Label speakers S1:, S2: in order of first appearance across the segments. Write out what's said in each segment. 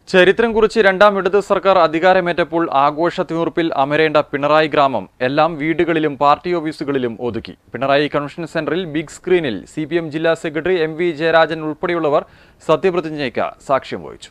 S1: ചരിത്രം കുറിച്ച് രണ്ടാം ഇടത് സർക്കാർ അധികാരമേറ്റപ്പോൾ ആഘോഷ തിമിർപ്പിൽ അമരേണ്ട പിണറായി ഗ്രാമം എല്ലാം വീടുകളിലും പാർട്ടി ഓഫീസുകളിലും ഒതുക്കി പിണറായി കൺവെൻഷൻ സെന്ററിൽ ബിഗ് സ്ക്രീനിൽ സി ജില്ലാ സെക്രട്ടറി എം വി ജയരാജൻ ഉൾപ്പെടെയുള്ളവർ സത്യപ്രതിജ്ഞയ്ക്ക് സാക്ഷ്യം വഹിച്ചു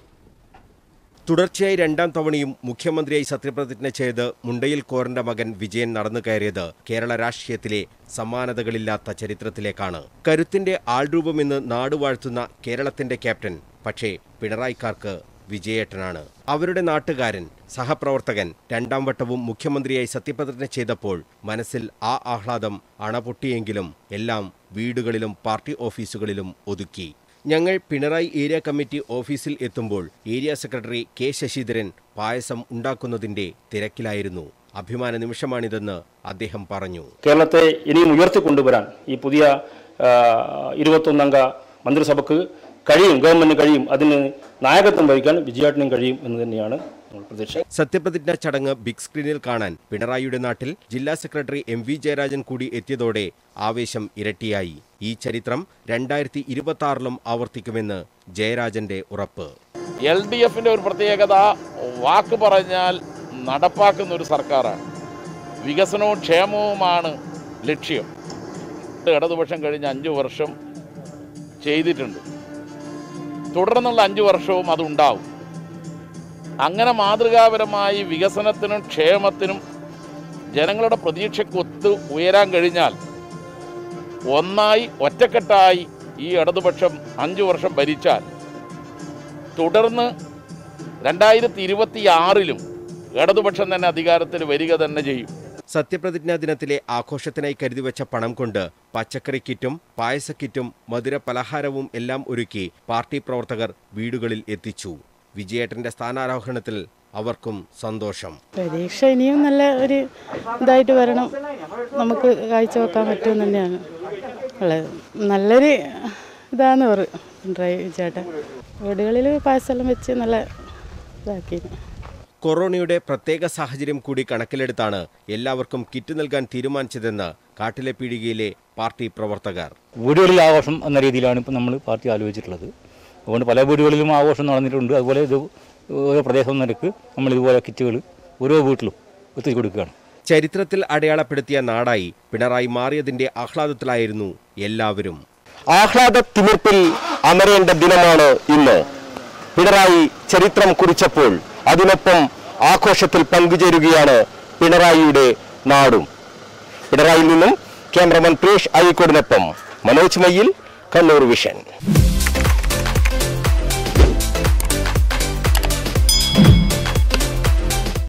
S2: തുടർച്ചയായി രണ്ടാം തവണയും മുഖ്യമന്ത്രിയായി സത്യപ്രതിജ്ഞ ചെയ്ത് മുണ്ടയിൽ കോരന്റെ മകൻ വിജയൻ നടന്നു കയറിയത് കേരള രാഷ്ട്രീയത്തിലെ സമാനതകളില്ലാത്ത ചരിത്രത്തിലേക്കാണ് കരുത്തിന്റെ ആൾരൂപമെന്ന് നാടുവാഴ്ത്തുന്ന കേരളത്തിന്റെ ക്യാപ്റ്റൻ പക്ഷേ പിണറായിക്കാർക്ക് വിജയേട്ടനാണ് അവരുടെ നാട്ടുകാരൻ സഹപ്രവർത്തകൻ രണ്ടാം വട്ടവും മുഖ്യമന്ത്രിയായി സത്യപ്രതിജ്ഞ ചെയ്തപ്പോൾ മനസ്സിൽ ആ ആഹ്ലാദം അണപൊട്ടിയെങ്കിലും എല്ലാം വീടുകളിലും പാർട്ടി ഓഫീസുകളിലും ഒതുക്കി ഞങ്ങൾ പിണറായി ഏരിയ കമ്മിറ്റി ഓഫീസിൽ എത്തുമ്പോൾ ഏരിയ സെക്രട്ടറി കെ ശശിധരൻ പായസം ഉണ്ടാക്കുന്നതിന്റെ തിരക്കിലായിരുന്നു അഭിമാന നിമിഷമാണിതെന്ന് അദ്ദേഹം പറഞ്ഞു
S3: കേരളത്തെ ഇനിയും ഉയർത്തിക്കൊണ്ടുവരാൻ ഈ പുതിയ ആ, ഇരുപത്തൊന്നംഗ മന്ത്രിസഭയ്ക്ക് കഴിയും ഗവൺമെന്റിന് കഴിയും അതിന് നായകത്വം വഹിക്കാൻ വിജയാട്ടിനും കഴിയും എന്ന് തന്നെയാണ് നമ്മൾ പ്രതീക്ഷ
S2: സത്യപ്രതിജ്ഞ ചടങ്ങ് ബിഗ് സ്ക്രീനിൽ കാണാൻ പിണറായിയുടെ നാട്ടിൽ ജില്ലാ സെക്രട്ടറി എം വി ജയരാജൻ കൂടി എത്തിയതോടെ ആവേശം ഇരട്ടിയായി ഈ ചരിത്രം രണ്ടായിരത്തി ഇരുപത്തി ആറിലും ആവർത്തിക്കുമെന്ന് ജയരാജന്റെ ഉറപ്പ്
S4: എൽ ഡി എഫിൻ്റെ ഒരു പ്രത്യേകത വാക്ക് പറഞ്ഞാൽ നടപ്പാക്കുന്ന ഒരു സർക്കാരാണ് വികസനവും ക്ഷേമവുമാണ് ലക്ഷ്യം ഇടതുപക്ഷം കഴിഞ്ഞ അഞ്ച് വർഷം ചെയ്തിട്ടുണ്ട് തുടർന്നുള്ള അഞ്ച് വർഷവും അതുണ്ടാവും അങ്ങനെ മാതൃകാപരമായി വികസനത്തിനും ക്ഷേമത്തിനും ജനങ്ങളുടെ പ്രതീക്ഷയ്ക്കൊത്ത് ഉയരാൻ കഴിഞ്ഞാൽ ഒന്നായി ഒറ്റക്കെട്ടായി ഈ ഇടതുപക്ഷം അഞ്ച് വർഷം ഭരിച്ചാൽ തുടർന്ന് രണ്ടായിരത്തി ഇരുപത്തി ആറിലും ഇടതുപക്ഷം തന്നെ അധികാരത്തിൽ വരിക തന്നെ ചെയ്യും
S2: സത്യപ്രതിജ്ഞാ ദിനത്തിലെ ആഘോഷത്തിനായി കരുതിവച്ച പണം കൊണ്ട് പച്ചക്കറി കിറ്റും പായസ കിറ്റും മധുര പലഹാരവും എല്ലാം ഒരുക്കി പാർട്ടി പ്രവർത്തകർ വീടുകളിൽ എത്തിച്ചു വിജയേട്ടന്റെ സ്ഥാനാരോഹണത്തിൽ അവർക്കും സന്തോഷം
S5: പരീക്ഷ ഇനിയും നല്ല ഒരു ഇതായിട്ട് വരണം നമുക്ക് കാഴ്ചവെക്കാൻ പറ്റുമെന്ന് തന്നെയാണ് ഉള്ളത് നല്ലൊരു ഇതാന്ന് പറയും പിണറായി ചേട്ടൻ വീടുകളിൽ പായസമെല്ലാം വെച്ച് നല്ല ഇതാക്കി
S2: കൊറോണയുടെ പ്രത്യേക സാഹചര്യം കൂടി കണക്കിലെടുത്താണ് എല്ലാവർക്കും കിറ്റ് നൽകാൻ തീരുമാനിച്ചതെന്ന് കാട്ടിലെ പീടികയിലെ പാർട്ടി പ്രവർത്തകർ
S6: വീടുകളിൽ ആഘോഷം എന്ന രീതിയിലാണ് ഇപ്പോൾ നമ്മൾ പാർട്ടി ആലോചിച്ചിട്ടുള്ളത് അതുകൊണ്ട് പല വീടുകളിലും ആഘോഷം നടന്നിട്ടുണ്ട് അതുപോലെ ഇത് ഓരോ പ്രദേശം നിരക്ക് നമ്മൾ ഇതുപോലെ കിറ്റുകൾ ഓരോ വീട്ടിലും എത്തിച്ചു കൊടുക്കുകയാണ്
S2: ചരിത്രത്തിൽ അടയാളപ്പെടുത്തിയ നാടായി പിണറായി മാറിയതിന്റെ ആഹ്ലാദത്തിലായിരുന്നു എല്ലാവരും
S7: ആഹ്ലാദ തിമിർപ്പിൽ അമരേണ്ട ദിനമാണ് ഇന്ന് പിണറായി ചരിത്രം കുറിച്ചപ്പോൾ അതിനൊപ്പം ആഘോഷത്തിൽ പങ്കുചേരുകയാണ് പിണറായിയുടെ നാടും പിണറായിയിൽ നിന്നും ക്യാമറമാൻ പ്രിയേഷ് അഴീക്കോടിനൊപ്പം മനോജ് മയ്യിൽ കണ്ണൂർ വിഷൻ